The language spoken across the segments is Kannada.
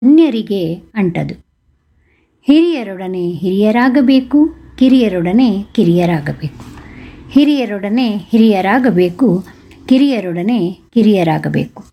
ಅನ್ಯರಿಗೆ ಅಂಟದು ಹಿರಿಯರೊಡನೆ ಹಿರಿಯರಾಗಬೇಕು ಕಿರಿಯರೊಡನೆ ಕಿರಿಯರಾಗಬೇಕು ಹಿರಿಯರೊಡನೆ ಹಿರಿಯರಾಗಬೇಕು ಕಿರಿಯರೊಡನೆ ಕಿರಿಯರಾಗಬೇಕು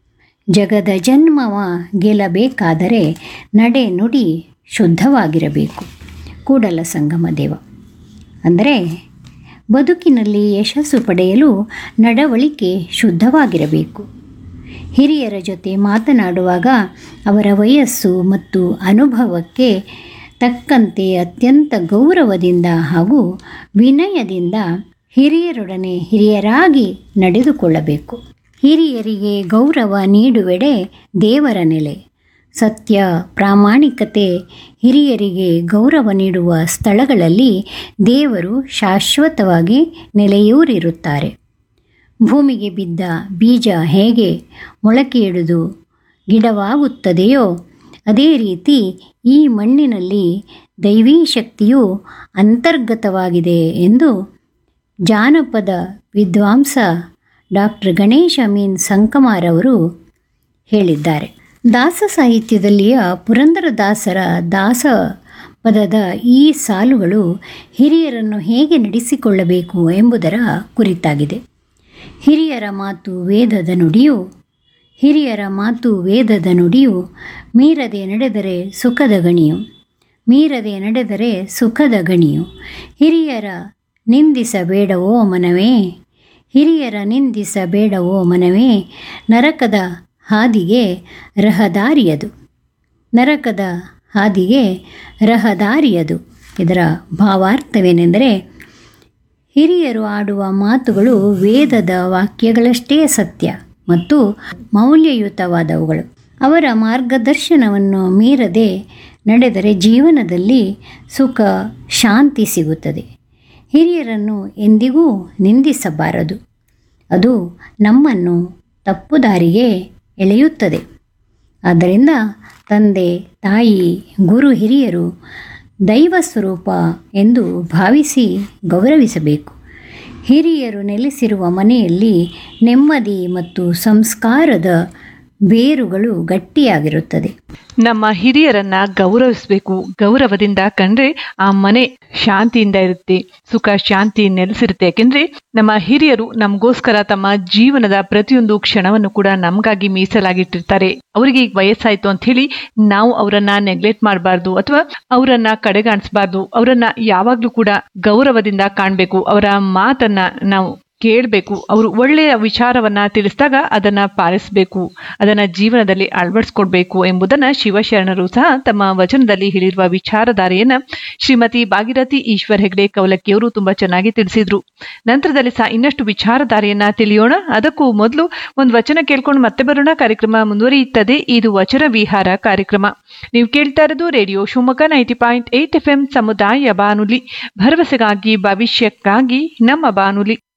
ಜಗದ ಜನ್ಮವ ಗೆಲ್ಲಬೇಕಾದರೆ ನಡೆ ನುಡಿ ಶುದ್ಧವಾಗಿರಬೇಕು ಕೂಡಲ ಸಂಗಮ ದೇವ ಅಂದರೆ ಬದುಕಿನಲ್ಲಿ ಯಶಸ್ಸು ಪಡೆಯಲು ನಡವಳಿಕೆ ಶುದ್ಧವಾಗಿರಬೇಕು ಹಿರಿಯರ ಜೊತೆ ಮಾತನಾಡುವಾಗ ಅವರ ವಯಸ್ಸು ಮತ್ತು ಅನುಭವಕ್ಕೆ ತಕ್ಕಂತೆ ಅತ್ಯಂತ ಗೌರವದಿಂದ ಹಾಗೂ ವಿನಯದಿಂದ ಹಿರಿಯರೊಡನೆ ಹಿರಿಯರಾಗಿ ನಡೆದುಕೊಳ್ಳಬೇಕು ಹಿರಿಯರಿಗೆ ಗೌರವ ನೀಡುವೆಡೆ ದೇವರ ನೆಲೆ ಸತ್ಯ ಪ್ರಾಮಾಣಿಕತೆ ಹಿರಿಯರಿಗೆ ಗೌರವ ನೀಡುವ ಸ್ಥಳಗಳಲ್ಲಿ ದೇವರು ಶಾಶ್ವತವಾಗಿ ನೆಲೆಯೂರಿರುತ್ತಾರೆ ಭೂಮಿಗೆ ಬಿದ್ದ ಬೀಜ ಹೇಗೆ ಮೊಳಕೆಯೊಡೆದು ಗಿಡವಾಗುತ್ತದೆಯೋ ಅದೇ ರೀತಿ ಈ ಮಣ್ಣಿನಲ್ಲಿ ದೈವೀ ಶಕ್ತಿಯು ಅಂತರ್ಗತವಾಗಿದೆ ಎಂದು ಜಾನಪದ ವಿದ್ವಾಂಸ ಡಾಕ್ಟರ್ ಗಣೇಶ ಮೀನ್ ಸಂಕಮಾರವರು ಹೇಳಿದ್ದಾರೆ ದಾಸ ಸಾಹಿತ್ಯದಲ್ಲಿಯ ಪುರಂದರದಾಸರ ದಾಸ ಪದದ ಈ ಸಾಲುಗಳು ಹಿರಿಯರನ್ನು ಹೇಗೆ ನಡೆಸಿಕೊಳ್ಳಬೇಕು ಎಂಬುದರ ಕುರಿತಾಗಿದೆ ಹಿರಿಯರ ಮಾತು ವೇದದ ನುಡಿಯು ಹಿರಿಯರ ಮಾತು ವೇದದ ನುಡಿಯು ಮೀರದೆ ನಡೆದರೆ ಸುಖದ ಗಣಿಯು ಮೀರದೆ ನಡೆದರೆ ಸುಖದ ಗಣಿಯು ಹಿರಿಯರ ನಿಂದಿಸಬೇಡವೋ ಮನವೇ ಹಿರಿಯರ ನಿಂದಿಸಬೇಡವೋ ಮನವೇ ನರಕದ ಹಾದಿಗೆ ರಹದಾರಿಯದು ನರಕದ ಹಾದಿಗೆ ರಹದಾರಿಯದು ಇದರ ಭಾವಾರ್ಥವೇನೆಂದರೆ ಹಿರಿಯರು ಆಡುವ ಮಾತುಗಳು ವೇದದ ವಾಕ್ಯಗಳಷ್ಟೇ ಸತ್ಯ ಮತ್ತು ಮೌಲ್ಯಯುತವಾದವುಗಳು ಅವರ ಮಾರ್ಗದರ್ಶನವನ್ನು ಮೀರದೆ ನಡೆದರೆ ಜೀವನದಲ್ಲಿ ಸುಖ ಶಾಂತಿ ಸಿಗುತ್ತದೆ ಹಿರಿಯರನ್ನು ಎಂದಿಗೂ ನಿಂದಿಸಬಾರದು ಅದು ನಮ್ಮನ್ನು ತಪ್ಪು ದಾರಿಗೆ ಎಳೆಯುತ್ತದೆ ಆದ್ದರಿಂದ ತಂದೆ ತಾಯಿ ಗುರು ಹಿರಿಯರು ದೈವ ಸ್ವರೂಪ ಎಂದು ಭಾವಿಸಿ ಗೌರವಿಸಬೇಕು ಹಿರಿಯರು ನೆಲೆಸಿರುವ ಮನೆಯಲ್ಲಿ ನೆಮ್ಮದಿ ಮತ್ತು ಸಂಸ್ಕಾರದ ಬೇರುಗಳು ಗಟ್ಟಿಯಾಗಿರುತ್ತದೆ ನಮ್ಮ ಹಿರಿಯರನ್ನ ಗೌರವಿಸಬೇಕು ಗೌರವದಿಂದ ಕಂಡ್ರೆ ಆ ಮನೆ ಶಾಂತಿಯಿಂದ ಇರುತ್ತೆ ಸುಖ ಶಾಂತಿ ನೆಲೆಸಿರುತ್ತೆ ಯಾಕೆಂದ್ರೆ ನಮ್ಮ ಹಿರಿಯರು ನಮಗೋಸ್ಕರ ತಮ್ಮ ಜೀವನದ ಪ್ರತಿಯೊಂದು ಕ್ಷಣವನ್ನು ಕೂಡ ನಮಗಾಗಿ ಮೀಸಲಾಗಿಟ್ಟಿರ್ತಾರೆ ಅವರಿಗೆ ಈಗ ವಯಸ್ಸಾಯ್ತು ಅಂತ ಹೇಳಿ ನಾವು ಅವರನ್ನ ನೆಗ್ಲೆಕ್ಟ್ ಮಾಡಬಾರ್ದು ಅಥವಾ ಅವರನ್ನ ಕಡೆಗಾಣಿಸ್ಬಾರ್ದು ಅವರನ್ನ ಯಾವಾಗ್ಲೂ ಕೂಡ ಗೌರವದಿಂದ ಕಾಣಬೇಕು ಅವರ ಮಾತನ್ನ ನಾವು ಕೇಳಬೇಕು ಅವರು ಒಳ್ಳೆಯ ವಿಚಾರವನ್ನ ತಿಳಿಸಿದಾಗ ಅದನ್ನ ಪಾಲಿಸಬೇಕು ಅದನ್ನ ಜೀವನದಲ್ಲಿ ಅಳವಡಿಸ್ಕೊಡ್ಬೇಕು ಎಂಬುದನ್ನ ಶಿವಶರಣರು ಸಹ ತಮ್ಮ ವಚನದಲ್ಲಿ ಹೇಳಿರುವ ವಿಚಾರಧಾರೆಯನ್ನ ಶ್ರೀಮತಿ ಭಾಗೀರಥಿ ಈಶ್ವರ್ ಹೆಗ್ಡೆ ಕವಲಕ್ಕಿಯವರು ತುಂಬಾ ಚೆನ್ನಾಗಿ ತಿಳಿಸಿದ್ರು ನಂತರದಲ್ಲಿ ಸಹ ಇನ್ನಷ್ಟು ವಿಚಾರಧಾರೆಯನ್ನ ತಿಳಿಯೋಣ ಅದಕ್ಕೂ ಮೊದಲು ಒಂದು ವಚನ ಕೇಳ್ಕೊಂಡು ಮತ್ತೆ ಬರೋಣ ಕಾರ್ಯಕ್ರಮ ಮುಂದುವರಿಯುತ್ತದೆ ಇದು ವಚನ ವಿಹಾರ ಕಾರ್ಯಕ್ರಮ ನೀವು ಕೇಳ್ತಾ ಇರೋದು radio Shivamogga ninety point eight F M ಸಮುದಾಯ ಬಾನುಲಿ ಭರವಸೆಗಾಗಿ ಭವಿಷ್ಯಕ್ಕಾಗಿ ನಮ್ಮ ಬಾನುಲಿ